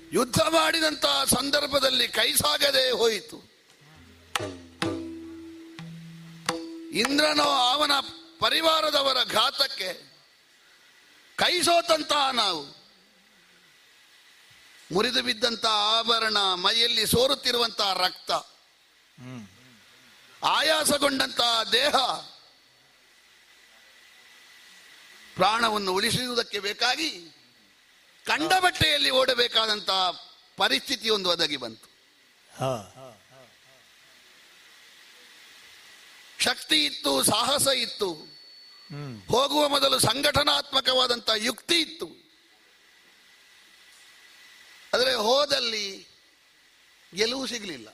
ಯುದ್ಧ ಮಾಡಿದಂತಹ ಸಂದರ್ಭದಲ್ಲಿ ಕೈ ಸಾಗದೆ ಹೋಯಿತು ಇಂದ್ರನೋ ಅವನ ಪರಿವಾರದವರ ಘಾತಕ್ಕೆ ಕೈ ಸೋತಂತಹ ನಾವು ಮುರಿದು ಬಿದ್ದಂತಹ ಆಭರಣ ಮೈಯಲ್ಲಿ ಸೋರುತ್ತಿರುವಂತಹ ರಕ್ತ ಆಯಾಸಗೊಂಡಂತಹ ದೇಹ ಪ್ರಾಣವನ್ನು ಉಳಿಸುವುದಕ್ಕೆ ಬೇಕಾಗಿ ಕಂಡ ಬಟ್ಟೆಯಲ್ಲಿ ಓಡಬೇಕಾದಂತಹ ಪರಿಸ್ಥಿತಿ ಒಂದು ಒದಗಿ ಬಂತು ಹಾ ಶಕ್ತಿ ಇತ್ತು ಸಾಹಸ ಇತ್ತು ಹ್ಮ್ ಹೋಗುವ ಮೊದಲು ಸಂಘಟನಾತ್ಮಕವಾದಂತಹ ಯುಕ್ತಿ ಇತ್ತು ಆದರೆ ಹೋದಲ್ಲಿ ಗೆಲುವು ಸಿಗಲಿಲ್ಲ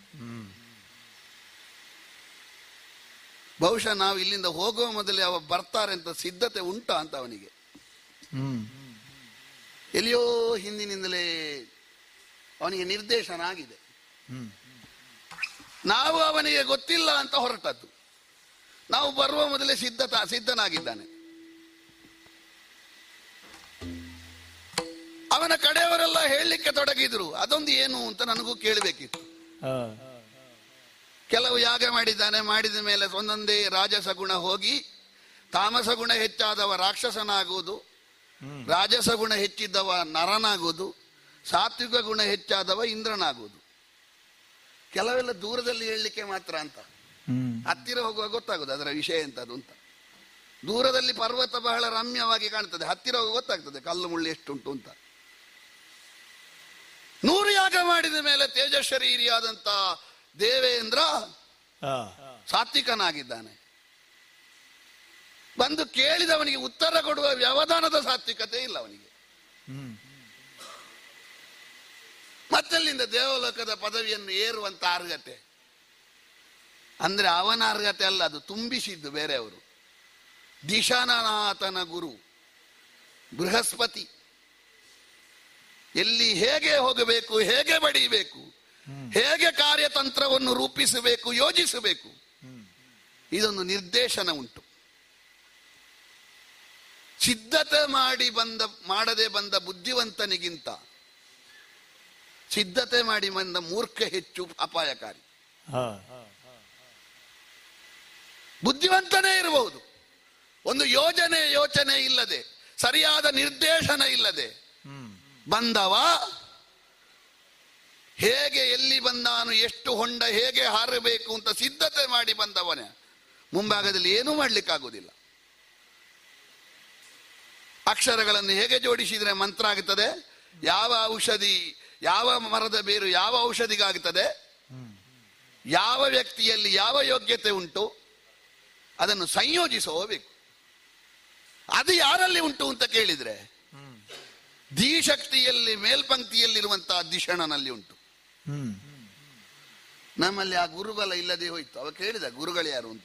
ಬಹುಶಃ ನಾವು ಇಲ್ಲಿಂದ ಹೋಗುವ ಮೊದಲೇ ಅವ ಬರ್ತಾರೆ ಅಂತ ಸಿದ್ಧತೆ ಉಂಟಾ ಅಂತ ಅವನಿಗೆ ಹ್ಮ್ ಎಲ್ಲಿಯೋ ಹಿಂದಿನಿಂದಲೇ ಅವನಿಗೆ ನಿರ್ದೇಶನ ಆಗಿದೆ ಹ್ಮ್ ನಾವು ಅವನಿಗೆ ಗೊತ್ತಿಲ್ಲ ಅಂತ ಹೊರಟದ್ದು ನಾವು ಬರುವ ಮೊದಲೇ ಸಿದ್ಧತ ಸಿದ್ಧನಾಗಿದ್ದಾನೆ ಅವನ ಕಡೆಯವರೆಲ್ಲ ಹೇಳಲಿಕ್ಕೆ ತೊಡಗಿದ್ರು ಅದೊಂದು ಏನು ಅಂತ ನನಗೂ ಕೇಳಬೇಕಿತ್ತು ಹಾ ಕೆಲವು ಯಾಗ ಮಾಡಿದ್ದಾನೆ ಮಾಡಿದ ಮೇಲೆ ಒಂದೊಂದೇ ರಾಜಸ ಗುಣ ಹೋಗಿ ತಾಮಸ ಗುಣ ಹೆಚ್ಚಾದವ ರಾಕ್ಷಸನಾಗುವುದು ಹ್ಮ್ ರಾಜಸ ಗುಣ ಹೆಚ್ಚಿದ್ದವ ನರನಾಗುವುದು ಸಾತ್ವಿಕ ಗುಣ ಹೆಚ್ಚಾದವ ಇಂದ್ರನಾಗುವುದು ಕೆಲವೆಲ್ಲ ದೂರದಲ್ಲಿ ಹೇಳಲಿಕ್ಕೆ ಮಾತ್ರ ಅಂತ ಹ್ಮ್ ಹತ್ತಿರ ಹೋಗುವಾಗ ಗೊತ್ತಾಗುದು ಅದರ ವಿಷಯ ಎಂತದು ಅಂತ ದೂರದಲ್ಲಿ ಪರ್ವತ ಬಹಳ ರಮ್ಯವಾಗಿ ಕಾಣ್ತದೆ ಹತ್ತಿರ ಹೋಗಿ ಗೊತ್ತಾಗ್ತದೆ ಕಲ್ಲು ಮುಳ್ಳು ಎಷ್ಟುಂಟು ಅಂತ ನೂರು ಯಾಗ ಮಾಡಿದ ಮೇಲೆ ತೇಜಶರೀರಿಯಾದಂತ ದೇವೇಂದ್ರ ಹಾ ಸಾತ್ವಿಕನಾಗಿದ್ದಾನೆ ಬಂದು ಕೇಳಿದವನಿಗೆ ಉತ್ತರ ಕೊಡುವ ವ್ಯವಧಾನದ ಸಾತ್ವಿಕತೆ ಇಲ್ಲ ಅವನಿಗೆ ಹ್ಮ್ ಮತ್ತಲ್ಲಿಂದ ದೇವಲೋಕದ ಪದವಿಯನ್ನು ಏರುವಂತ ಅರ್ಹತೆ ಅಂದ್ರೆ ಅವನ ಅರ್ಹತೆ ಅಲ್ಲ ಅದು ತುಂಬಿಸಿದ್ದು ಬೇರೆಯವರು ದಿಶಾನಾಥನ ಗುರು ಬೃಹಸ್ಪತಿ ಎಲ್ಲಿ ಹೇಗೆ ಹೋಗಬೇಕು ಹೇಗೆ ಬಡಿಬೇಕು ಹೇಗೆ ಕಾರ್ಯತಂತ್ರವನ್ನು ರೂಪಿಸಬೇಕು ಯೋಜಿಸಬೇಕು ಇದೊಂದು ನಿರ್ದೇಶನ ಉಂಟು ಸಿದ್ಧತೆ ಮಾಡಿ ಬಂದ ಮಾಡದೆ ಬಂದ ಬುದ್ಧಿವಂತನಿಗಿಂತ ಸಿದ್ಧತೆ ಮಾಡಿ ಬಂದ ಮೂರ್ಖ ಹೆಚ್ಚು ಅಪಾಯಕಾರಿ ಹಾ ಬುದ್ಧಿವಂತನೇ ಇರಬಹುದು ಒಂದು ಯೋಜನೆ ಯೋಚನೆ ಇಲ್ಲದೆ ಸರಿಯಾದ ನಿರ್ದೇಶನ ಇಲ್ಲದೆ ಹ್ಮ್ ಬಂದವ ಹೇಗೆ ಎಲ್ಲಿ ಬಂದಾನು ಎಷ್ಟು ಹೊಂಡ ಹೇಗೆ ಹಾರಬೇಕು ಅಂತ ಸಿದ್ಧತೆ ಮಾಡಿ ಬಂದವನೇ ಮುಂಭಾಗದಲ್ಲಿ ಏನೂ ಮಾಡ್ಲಿಕ್ಕಾಗುವುದಿಲ್ಲ ಅಕ್ಷರಗಳನ್ನು ಹೇಗೆ ಜೋಡಿಸಿದ್ರೆ ಮಂತ್ರ ಆಗುತ್ತದೆ ಯಾವ ಔಷಧಿ ಯಾವ ಮರದ ಬೇರು ಯಾವ ಔಷಧಿಗಾಗುತ್ತದೆ ಯಾವ ವ್ಯಕ್ತಿಯಲ್ಲಿ ಯಾವ ಯೋಗ್ಯತೆ ಉಂಟು ಅದನ್ನು ಸಂಯೋಜಿಸಬೇಕು ಅದು ಯಾರಲ್ಲಿ ಉಂಟು ಅಂತ ಕೇಳಿದ್ರೆ ಧೀಶಕ್ತಿಯಲ್ಲಿ ಮೇಲ್ಪಂಕ್ತಿಯಲ್ಲಿರುವಂತಹ ದಿಶಣನಲ್ಲಿ ಉಂಟು ಹ್ಮ್ ನಮ್ಮಲ್ಲಿ ಆ ಗುರುಬಲ ಇಲ್ಲದೆ ಹೋಯ್ತು ಅವ ಕೇಳಿದ ಗುರುಗಳು ಯಾರು ಅಂತ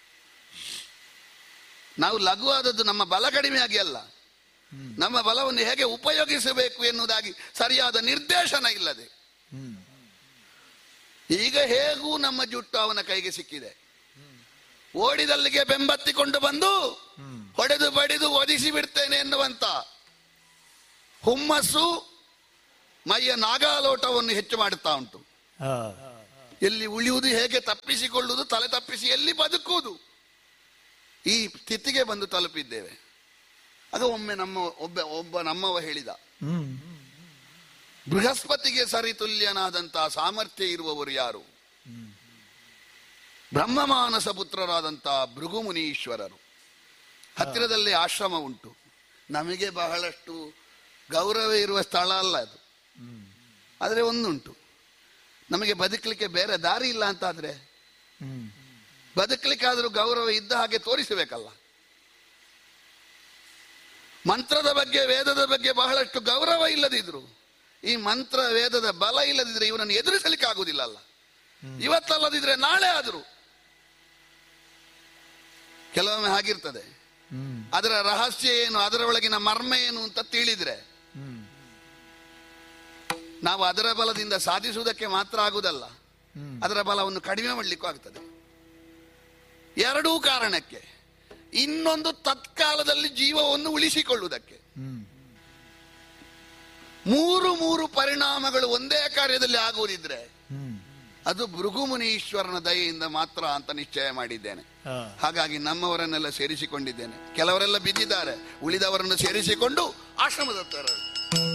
ನಾವು ಲಘುವಾದದ್ದು ನಮ್ಮ ಬಲ ಕಡಿಮೆ ಆಗಿ ಅಲ್ಲ ನಮ್ಮ ಬಲವನ್ನು ಹೇಗೆ ಉಪಯೋಗಿಸಬೇಕು ಎನ್ನುವುದಾಗಿ ಸರಿಯಾದ ನಿರ್ದೇಶನ ಇಲ್ಲದೆ ಹ್ಮ್ ಈಗ ಹೇಗೂ ನಮ್ಮ ಜುಟ್ಟು ಅವನ ಕೈಗೆ ಸಿಕ್ಕಿದೆ ಓಡಿದಲ್ಲಿಗೆ ಬೆಂಬತ್ತಿಕೊಂಡು ಬಂದು ಹೊಡೆದು ಬಡಿದು ಒದಿಸಿ ಬಿಡ್ತೇನೆ ಎನ್ನುವಂತ ಹುಮ್ಮಸ್ಸು ಮೈಯ ನಾಗಾಲೋಟವನ್ನು ಹೆಚ್ಚು ಮಾಡುತ್ತಾ ಉಂಟು ಹಾ ಎಲ್ಲಿ ಉಳಿಯುವುದು ಹೇಗೆ ತಪ್ಪಿಸಿಕೊಳ್ಳುವುದು ತಲೆ ತಪ್ಪಿಸಿ ಎಲ್ಲಿ ಬದುಕುವುದು ಈ ಸ್ಥಿತಿಗೆ ಬಂದು ತಲುಪಿದ್ದೇವೆ ಅದು ಒಮ್ಮೆ ನಮ್ಮ ಒಬ್ಬ ಒಬ್ಬ ನಮ್ಮವ ಹೇಳಿದ ಹ್ಮ್ ಬೃಹಸ್ಪತಿಗೆ ಸರಿತುಲ್ಯನಾದಂತಹ ಸಾಮರ್ಥ್ಯ ಇರುವವರು ಯಾರು ಬ್ರಹ್ಮಮಾನಸ ಪುತ್ರರಾದಂತಹ ಭೃಗು ಮುನೀಶ್ವರರು ಹತ್ತಿರದಲ್ಲಿ ಆಶ್ರಮ ಉಂಟು ನಮಗೆ ಬಹಳಷ್ಟು ಗೌರವ ಇರುವ ಸ್ಥಳ ಅಲ್ಲ ಅದು ಆದರೆ ಒಂದುಂಟು ನಮಗೆ ಬದುಕಲಿಕ್ಕೆ ಬೇರೆ ದಾರಿ ಇಲ್ಲ ಅಂತಾದ್ರೆ ಹ್ಮ್ ಬದುಕಲಿಕ್ಕಾದರೂ ಗೌರವ ಇದ್ದ ಹಾಗೆ ತೋರಿಸಬೇಕಲ್ಲ ಮಂತ್ರದ ಬಗ್ಗೆ ವೇದದ ಬಗ್ಗೆ ಬಹಳಷ್ಟು ಗೌರವ ಇಲ್ಲದಿದ್ರು ಈ ಮಂತ್ರ ವೇದದ ಬಲ ಇಲ್ಲದಿದ್ರೆ ಇವನನ್ನು ಎದುರಿಸಲಿಕ್ಕೆ ಆಗುದಿಲ್ಲ ಅಲ್ಲ ಇವತ್ತಲ್ಲದಿದ್ರೆ ನಾಳೆ ಆದರೂ ಕೆಲವೊಮ್ಮೆ ಹಾಗಿರ್ತದೆ ಹ್ಮ್ ಅದರ ರಹಸ್ಯ ಏನು ಅದರ ಒಳಗಿನ ಮರ್ಮ ಏನು ಅಂತ ತಿಳಿದ್ರೆ ಹ್ಮ್ ನಾವು ಅದರ ಬಲದಿಂದ ಸಾಧಿಸುವುದಕ್ಕೆ ಮಾತ್ರ ಆಗುವುದಲ್ಲ ಹ್ಮ್. ಅದರ ಬಲವನ್ನು ಕಡಿಮೆ ಮಾಡಲಿಕ್ಕೂ ಆಗ್ತದೆ ಎರಡೂ ಕಾರಣಕ್ಕೆ ಇನ್ನೊಂದು ತತ್ಕಾಲದಲ್ಲಿ ಜೀವವನ್ನು ಉಳಿಸಿಕೊಳ್ಳುವುದಕ್ಕೆ ಹ್ಮ್ ಮೂರು ಮೂರು ಪರಿಣಾಮಗಳು ಒಂದೇ ಕಾರ್ಯದಲ್ಲಿ ಆಗುವುದಿದ್ರೆ ಹ್ಮ್ ಅದು ಭೃಗುಮುನೀಶ್ವರನ ದಯೆಯಿಂದ ಮಾತ್ರ ಅಂತ ನಿಶ್ಚಯ ಮಾಡಿದ್ದೇನೆ ಹಾ ಹಾಗಾಗಿ ನಮ್ಮವರನ್ನೆಲ್ಲ ಸೇರಿಸಿಕೊಂಡಿದ್ದೇನೆ ಕೆಲವರೆಲ್ಲ ಬಿದ್ದಿದ್ದಾರೆ ಉಳಿದವರನ್ನು ಸೇರಿಸಿಕೊಂಡು ಆಶ್ರಮದತ್ತ